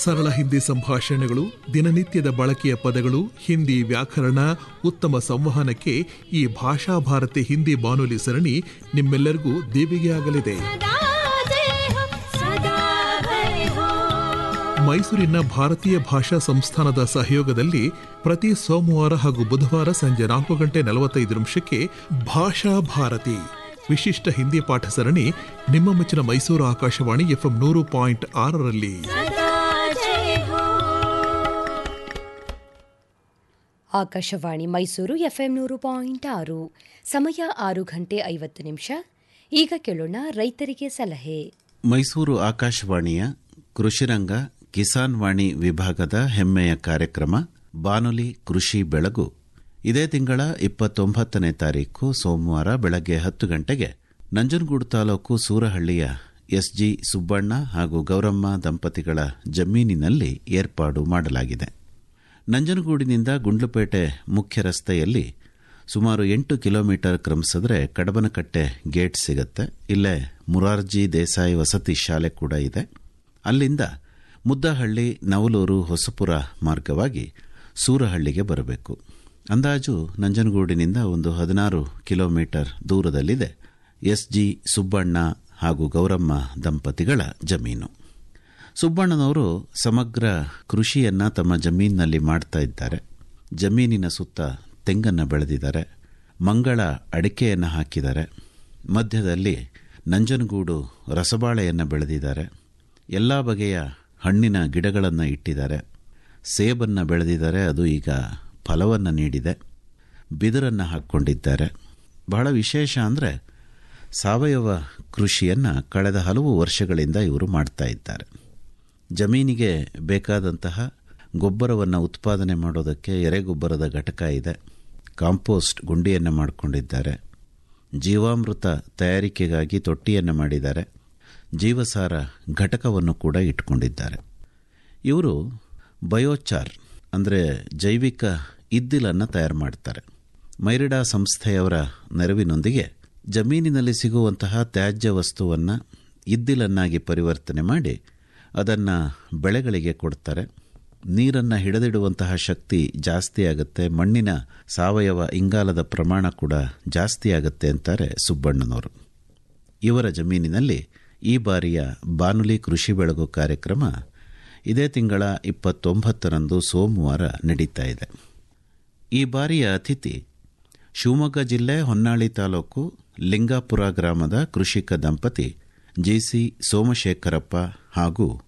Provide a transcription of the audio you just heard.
ಸರಳ ಹಿಂದಿ ಸಂಭಾಷಣೆಗಳು ದಿನನಿತ್ಯದ ಬಳಕೆಯ ಪದಗಳು ಹಿಂದಿ ವ್ಯಾಕರಣ ಉತ್ತಮ ಸಂವಹನಕ್ಕೆ ಈ ಭಾಷಾ ಭಾರತಿ ಹಿಂದಿ ಬಾನುಲಿ ಸರಣಿ ನಿಮ್ಮೆಲ್ಲರಿಗೂ ದೇವಿಗೆಯಾಗಲಿದೆ सदा जय हो सदा भय हो ಮೈಸೂರಿನ ಭಾರತೀಯ ಭಾಷಾ ಸಂಸ್ಥಾನದ ಸಹಯೋಗದಲ್ಲಿ ಪ್ರತಿ ಸೋಮವಾರ ಹಾಗೂ ಬುಧವಾರ ಸಂಜೆ ನಾಲ್ಕು ಗಂಟೆ ನಲವತ್ತೈದು ನಿಮಿಷಕ್ಕೆ ಭಾಷಾ ಭಾರತಿ ವಿಶಿಷ್ಟ ಹಿಂದಿ ಪಾಠ ಸರಣಿ ನಿಮ್ಮ ಮೆಚ್ಚಿನ ಮೈಸೂರು ಆಕಾಶವಾಣಿ ಎಫ್ಎಂ ನೂರು ಪಾಯಿಂಟ್ ಆರರಲ್ಲಿ सदा जय हो ಆಕಾಶವಾಣಿ ಮೈಸೂರು ಎಫ್ಎಂ ನೂರು ಪಾಯಿಂಟ್ ಆರು ಸಮಯ ಆರು ಗಂಟೆ ಐವತ್ತು ನಿಮಿಷ ಈಗ ಕೇಳೋಣ ರೈತರಿಗೆ ಸಲಹೆ ಮೈಸೂರು ಆಕಾಶವಾಣಿಯ ಕೃಷಿರಂಗ ಕಿಸಾನ್ ವಾಣಿ ವಿಭಾಗದ ಹೆಮ್ಮೆಯ ಕಾರ್ಯಕ್ರಮ ಬಾನುಲಿ ಕೃಷಿ ಬೆಳಗು ಇದೇ ತಿಂಗಳ ಇಪ್ಪತ್ತೊಂಬತ್ತನೇ ತಾರೀಕು ಸೋಮವಾರ ಬೆಳಗ್ಗೆ ಹತ್ತು ಗಂಟೆಗೆ ನಂಜನಗೂಡು ತಾಲೂಕು ಸೂರಹಳ್ಳಿಯ ಎಸ್ಜಿ ಸುಬ್ಬಣ್ಣ ಹಾಗೂ ಗೌರಮ್ಮ ದಂಪತಿಗಳ ಜಮೀನಿನಲ್ಲಿ ಏರ್ಪಾಡು ಮಾಡಲಾಗಿದೆ ನಂಜನಗೂಡಿನಿಂದ ಗುಂಡ್ಲುಪೇಟೆ ಮುಖ್ಯ ರಸ್ತೆಯಲ್ಲಿ ಸುಮಾರು ಎಂಟು ಕಿಲೋಮೀಟರ್ ಕ್ರಮಿಸಿದ್ರೆ ಕಡಬನಕಟ್ಟೆ ಗೇಟ್ ಸಿಗುತ್ತೆ ಇಲ್ಲೇ ಮುರಾರ್ಜಿ ದೇಸಾಯಿ ವಸತಿ ಶಾಲೆ ಕೂಡ ಇದೆ ಅಲ್ಲಿಂದ ಮುದ್ದಹಳ್ಳಿ ನವಲೂರು ಹೊಸಪುರ ಮಾರ್ಗವಾಗಿ ಸೂರಹಳ್ಳಿಗೆ ಬರಬೇಕು ಅಂದಾಜು ನಂಜನಗೂಡಿನಿಂದ ಒಂದು ಹದಿನಾರು ಕಿಲೋಮೀಟರ್ ದೂರದಲ್ಲಿದೆ ಎಸ್ಜಿ ಸುಬ್ಬಣ್ಣ ಹಾಗೂ ಗೌರಮ್ಮ ದಂಪತಿಗಳ ಜಮೀನು ಸುಬ್ಬಣ್ಣನವರು ಸಮಗ್ರ ಕೃಷಿಯನ್ನ ತಮ್ಮ ಜಮೀನಿನಲ್ಲಿ ಮಾಡ್ತಾ ಇದ್ದಾರೆ ಜಮೀನಿನ ಸುತ್ತ ತೆಂಗನ್ನು ಬೆಳೆದಿದ್ದಾರೆ ಮಂಗಳ ಅಡಿಕೆಯನ್ನು ಹಾಕಿದ್ದಾರೆ ಮಧ್ಯದಲ್ಲಿ ನಂಜನಗೂಡು ರಸಬಾಳೆಯನ್ನು ಬೆಳೆದಿದ್ದಾರೆ ಎಲ್ಲ ಬಗೆಯ ಹಣ್ಣಿನ ಗಿಡಗಳನ್ನು ಇಟ್ಟಿದ್ದಾರೆ ಸೇಬನ್ನು ಬೆಳೆದಿದ್ದಾರೆ ಅದು ಈಗ ಫಲವನ್ನು ನೀಡಿದೆ ಬಿದಿರನ್ನು ಹಾಕ್ಕೊಂಡಿದ್ದಾರೆ ಬಹಳ ವಿಶೇಷ ಅಂದರೆ ಸಾವಯವ ಕೃಷಿಯನ್ನು ಕಳೆದ ಹಲವು ವರ್ಷಗಳಿಂದ ಇವರು ಮಾಡ್ತಾ ಇದ್ದಾರೆ ಜಮೀನಿಗೆ ಬೇಕಾದಂತಹ ಗೊಬ್ಬರವನ್ನು ಉತ್ಪಾದನೆ ಮಾಡೋದಕ್ಕೆ ಎರೆಗೊಬ್ಬರದ ಘಟಕ ಇದೆ ಕಾಂಪೋಸ್ಟ್ ಗುಂಡಿಯನ್ನು ಮಾಡಿಕೊಂಡಿದ್ದಾರೆ ಜೀವಾಮೃತ ತಯಾರಿಕೆಗಾಗಿ ತೊಟ್ಟಿಯನ್ನು ಮಾಡಿದ್ದಾರೆ ಜೀವಸಾರ ಘಟಕವನ್ನು ಕೂಡ ಇಟ್ಕೊಂಡಿದ್ದಾರೆ ಇವರು ಬಯೋಚಾರ್ ಅಂದರೆ ಜೈವಿಕ ಇದ್ದಿಲನ್ನು ತಯಾರು ಮಾಡ್ತಾರೆ ಮೈರಿಡಾ ಸಂಸ್ಥೆಯವರ ನೆರವಿನೊಂದಿಗೆ ಜಮೀನಿನಲ್ಲಿ ಸಿಗುವಂತಹ ತ್ಯಾಜ್ಯ ವಸ್ತುವನ್ನು ಇದ್ದಿಲನ್ನಾಗಿ ಪರಿವರ್ತನೆ ಮಾಡಿ ಅದನ್ನು ಬೆಳೆಗಳಿಗೆ ಕೊಡ್ತಾರೆ ನೀರನ್ನು ಹಿಡಿದಿಡುವಂತಹ ಶಕ್ತಿ ಜಾಸ್ತಿ ಆಗುತ್ತೆ ಮಣ್ಣಿನ ಸಾವಯವ ಇಂಗಾಲದ ಪ್ರಮಾಣ ಕೂಡ ಜಾಸ್ತಿ ಆಗುತ್ತೆ ಅಂತಾರೆ ಸುಬ್ಬಣ್ಣನವರು ಇವರ ಜಮೀನಿನಲ್ಲಿ ಈ ಬಾರಿಯ ಬಾನುಲಿ ಕೃಷಿ ಬೆಳಗು ಕಾರ್ಯಕ್ರಮ ಇದೇ ತಿಂಗಳ ಇಪ್ಪತ್ತೊಂಬತ್ತರಂದು ಸೋಮವಾರ ನಡೀತಾ ಇದೆ ಈ ಬಾರಿಯ ಅತಿಥಿ ಶಿವಮೊಗ್ಗ ಜಿಲ್ಲೆ ಹೊನ್ನಾಳಿ ತಾಲೂಕು ಲಿಂಗಾಪುರ ಗ್ರಾಮದ ಕೃಷಿಕ ದಂಪತಿ ಜಿಸಿ ಸೋಮಶೇಖರಪ್ಪ ಹಾಗೂ